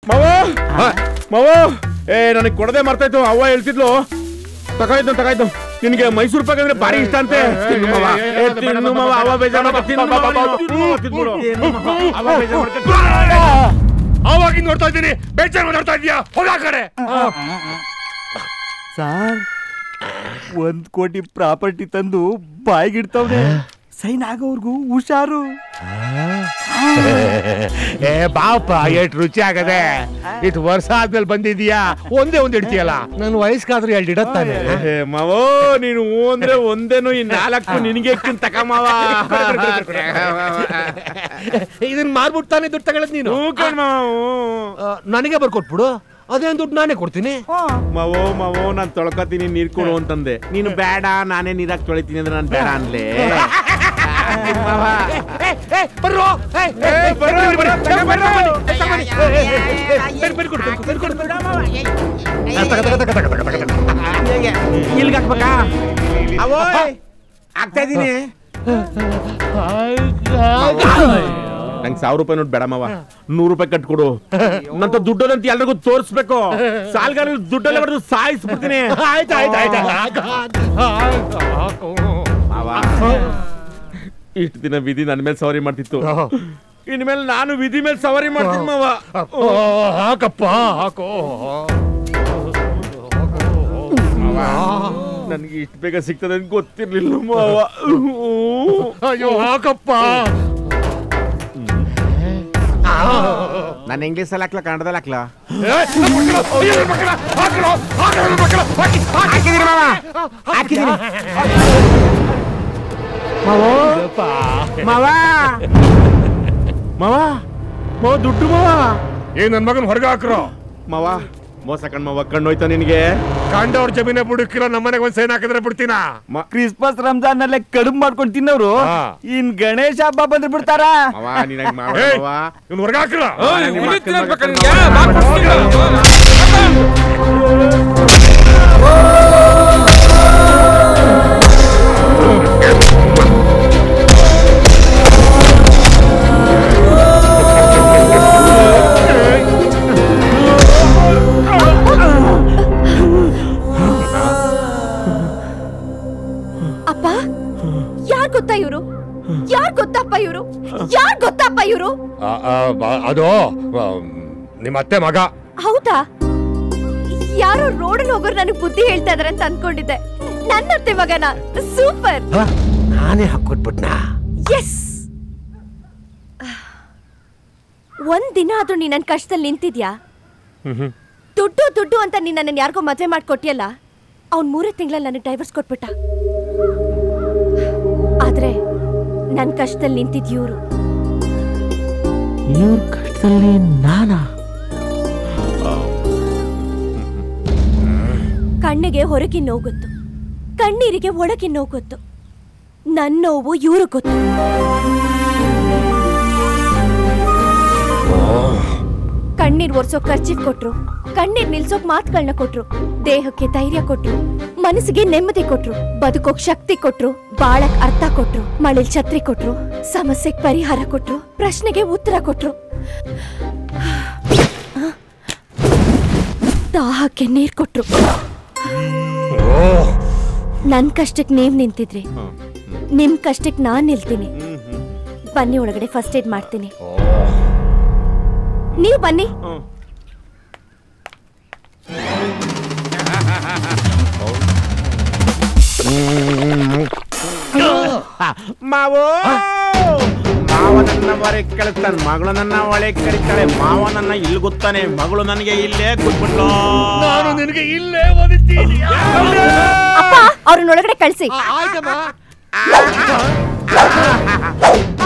ಮಾವ ಮಾವ ಏ ನನಗೆ ಕೊಡದೆ ಮರ್ತಾಯ್ತು ಅವ್ವ ಹೇಳ್ತಿದ್ಲು ತಗಾಯ್ತು ತಗಾಯ್ತು ನಿನಗೆ ಮೈಸೂರು ಪಾಕ್ ಅಂದ್ರೆ ಭಾರಿ ಇಷ್ಟ ಅಂತೆ ತಿನ್ನು ಮಾವ. ಏ, ತಿನ್ನು ಮಾವ, ಅವ್ವ ಬೇಜಾರ್ ಮಾಡ್ಕೊ- ತಿನ್ನು ಮಾವ ನೀನು. ಹ್ಮ್, ತಿನ್ಬಿಡು. ಅವ್ವ ಬೇಜಾರ್ ಮಾಡ್ಕೊ- ಅವಾಗಿಂದ ನೋಡ್ತಾ ಇದ್ದೀನಿ ಬೇಜಾರು ಮಾತಾಡ್ತಾ ಇದೀಯಾ ಹೋಗ ಆ ಕಡೆ ಸಾರ್ ಒಂದ್ ಕೋಟಿ ಪ್ರಾಪರ್ಟಿ ತಂದು ಬಾಯಿಗಿಡ್ತವ್ನೆ ಸೈನ್ ಆಗೋವರ್ಗು ಹುಷಾರು ಏ ಬಾಪ ಎಷ್ಟ್ ರುಚಿ ಆಗದೆ ಇಷ್ಟು ವರ್ಷ ಆದ್ಮೇಲೆ ಬಂದಿದೀಯಾ ಒಂದೇ ಒಂದ್ ಇಡ್ತೀಯಲ್ಲ ನನ್ನ ವಯಸ್ಸಾದ್ರೂ ಎರಡು ಇಡತ್ತಾನೆ ಏ, ಮಾವೋ ನೀನು ಹೂ ಅಂದ್ರೆ ಒಂದೇನು ಈ ನಾಲ್ಕು ನಿನಗೆ ಎಕ್ಕಿನ ತಕ ಮಾವ ಇದನ್ನ ಮಾರ್ಬಿಟ್ಟು ತಾನೇ ದುಡ್ಡು ತಗೊಳದ್ ನೀನು ಹೂ ಕಣ್ ಮಾವ ಆ, ನನಗೆ ಬರ್ಕೊಟ್ಬಿಡು ಅದೇನ್ ದುಡ್ಡು ನಾನೇ ಕೊಡ್ತೀನಿ ಮಾವೋ ಮಾವೋ ನಾನ್ ತೊಳ್ಕೊತೀನಿ ನೀರ್ ಕೊಡು ಅಂತಂದೆ ನೀನು ಬೇಡ ನಾನೇ ನೀರಾಕ್ ತೊಳಿತೀನಿ ಅಂದ್ರೆ ನಾನು ಬೇಡ ಅನ್ಲೆ ಮಾವ. ಬರ್ರೋ ಏ, ಏ, ಏ, ಬರ್ರೋ, ಬರ್ರೋ, ತಗೋ, ಬರ್ರೋ. ಇಲ್ಗ್ ಹಾಕ್ಬೇಕಾ ಅವೋಯ್ ಆಗ್ತಾ ಇದೀನಿ ನಂಗೆ ಸಾವಿರ ರೂಪಾಯಿ ನೋಟ್ ಬೇಡ ಮಾವ ನೂರು ರೂಪಾಯಿ ಕಟ್ಕೊಡು ನಂತ ದುಡ್ಡದಂತ ಎಲ್ರಿಗೂ ತೋರಿಸ್ಬೇಕು ಸಾಲ್ಗಾರ ದುಡ್ಡೆಲ್ಲ ಬರೆದು ಸಾಯಿಸ್ಬಿಡ್ತೀನಿ ಆಯ್ತು ಆಯ್ತು ಆಯ್ತು ಮಾವ ಇಷ್ಟು ದಿನ ವಿಧಿ ನನ್ನ ಮೇಲೆ ಸವಾರಿ ಮಾಡ್ತಿತ್ತು ಇನ್ಮೇಲೆ ನಾನು ವಿಧಿ ಮೇಲೆ ಸವಾರಿ ಮಾಡ್ತೀನಿ ಮಾವ ಹಾಕಪ್ಪ ಹಾಕೋ ನನ್ಗೆ ಇಷ್ಟು ಬೇಗ ಸಿಗ್ತದೆ ಅಂತ ಗೊತ್ತಿರ್ಲಿಲ್ಲ ಮಾವ ಅಯ್ಯೋ ಹಾಕಪ್ಪ ನಾನು ಇಂಗ್ಲೀಷ್ ಅಲ್ಲಿ ಹಾಕ್ಲಾ ಕನ್ನಡದಲ್ಲಿ ಹಾಕ್ಲಾ ಹಾಕಿದೀನಿ ಮಾವ ಹಾಕಿದೀನಿ ಮಾವ ಮಾವ ಮಾವ ದುಡ್ಡು ಮಾವ ಏ ನನ್ ಮಗನ್ ಹೊರಗೆ ಹಾಕ್ರೋ ಮಾವ ಮೋಸ ಕಣ್ ಮಾವ ಕಣ್ಣು ಹೋಯ್ತಾ ನಿನ್ಗೆ ಕಂಡವ್ರ ಜಮೀನೆ ಬಿಡುಕಿಲ್ಲ ನಮ್ಮನೆಗೆ ಒಂದ್ ಸೈನ್ ಹಾಕಿದ್ರೆ ಬಿಡ್ತೀನ ಕ್ರಿಸ್ಮಸ್ ರಂಜಾನ್ ನಲ್ಲೇ ಕಡುಬು ಮಾಡ್ಕೊಂಡು ತಿನ್ನೋರು ಹಾ. ಇನ್ ಗಣೇಶ ಹಬ್ಬ ಬಂದ್ರೆ ಬಿಡ್ತಾರ ಮಾವ ನೀನಾಗ ಮಾವ ಏಯ್, ಮಾವ ಇವ್ನ್ ಹೊರಗೆ ಹಾಕ್ರ ನಿಮ್ಮ ಅಕ್ಕನ್ ಮಗ ಕಣ್ ಮಾವ. ಅಪ್ಪ ಯಾರ್ ಗೊತ್ತಾ ಇವರು ಯಾರ್ ಗೊತ್ತಪ್ಪ ಇವರು ಯಾರ್ ಗೊತ್ತಪ್ಪ ಇವರು ಅದು ಆ, ನಿಮ್ಮ ಅತ್ತೆ ಮಗ ಹೌದಾ ಯಾರೋ ರೋಡಲ್ಲಿ ಹೋಗೋರು ನನಗೆ ಬುದ್ಧಿ ಹೇಳ್ತಾ ಇದಾರೆ ಅಂತ ಅನ್ಕೊಂಡಿದ್ದೆ ನನ್ನ ಅತ್ತೆ ಮಗನ ಸೂಪರ್ ನಾನೇ ಹಾಕೊಟ್ಬಿಟ್ನಾ ಎಸ್ ಒಂದ್ ದಿನ ಆದ್ರೂ ನೀ ನನ್ನ ಕಷ್ಟದಲ್ಲಿ ನಿಂತಿದ್ಯಾ ದುಡ್ಡು ದುಡ್ಡು ಅಂತ ನೀನ್ ನನ್ನ ಯಾರಿಗೋ ಮದ್ವೆ ಮಾಡ್ಕೊಟ್ಟಿಯಲ್ಲ ಅವ್ನ್ ಮೂರೇ ತಿಂಗಳಲ್ಲಿ ನನಗೆ ಡೈವರ್ಸ್ ಕೊಟ್ಬಿಟ್ಟ ಆದ್ರೆ ನನ್ ಕಷ್ಟದಲ್ಲಿ ನಿಂತಿದ್ ಇವ್ರು ಇವ್ರ ಕಷ್ಟದಲ್ಲಿ ನಾನಾ ಕಣ್ಣಿಗೆ ಹೊರಗಿನ ನೋವು ಗೊತ್ತು ಕಣ್ಣೀರಿಗೆ ಒಳಗಿನ ನೋವು ಗೊತ್ತು ನನ್ನ ನೋವು ಇವ್ರು ಗೊತ್ತು ಕಣ್ಣೀರ್ ಒರ್ಸೋಕ್ ಖರ್ಚಿಗೆ ಕೊಟ್ರು ಕಣ್ಣೀರ್ ನಿಲ್ಸೋಕ್ ಮಾತುಗಳನ್ನ ಕೊಟ್ರು ದೇಹಕ್ಕೆ ಧೈರ್ಯ ಕೊಟ್ರು ಮನಸ್ಸಿಗೆ ನೆಮ್ಮದಿ ಕೊಟ್ರು ಬದುಕೋಕ್ ಶಕ್ತಿ ಕೊಟ್ರು ಬಾಳಕ್ ಅರ್ಥ ಕೊಟ್ರು ಮಳೆಲ್ ಛತ್ರಿ ಕೊಟ್ರು ಸಮಸ್ಯೆಗೆ ಪರಿಹಾರ ಕೊಟ್ರು ಪ್ರಶ್ನೆಗೆ ಉತ್ತರ ಕೊಟ್ರು ದಾಹಕ್ಕೆ ನೀರ್ ಕೊಟ್ರು ನನ್ ಕಷ್ಟಕ್ಕೆ ನೀವ್ ನಿಂತಿದ್ರಿ ನಿಮ್ ಕಷ್ಟಕ್ಕೆ ನಾನ್ ನಿಲ್ತೀನಿ ಬನ್ನಿ ಒಳಗಡೆ ಫಸ್ಟ್ ಏಡ್ ಮಾಡ್ತೀನಿ ನೀವು ಬನ್ನಿ ಮಾವೋ ಮಾವ ನನ್ನ ಹೊರಗೆ ಕಳಿಸ್ತಾನೆ ಮಗಳು ನನ್ನ ಒಳಗೆ ಕಳಿತಾಳೆ ಮಾವ ನನ್ನ ಇಲ್ಲಿ ಗೊತ್ತಾನೆ ಮಗಳು ನನಗೆ ಇಲ್ಲೇ ಕೂತ್ಬಿಟ್ಲು ನಾನು ನಿನಗೆ ಇಲ್ಲೇ ಓದಿದ್ದೀನಿ ಅಪ್ಪ ಅವ್ರನ್ನ ಒಳಗಡೆ ಕಳ್ಸಿ ಆಯ್ತಮ್ಮ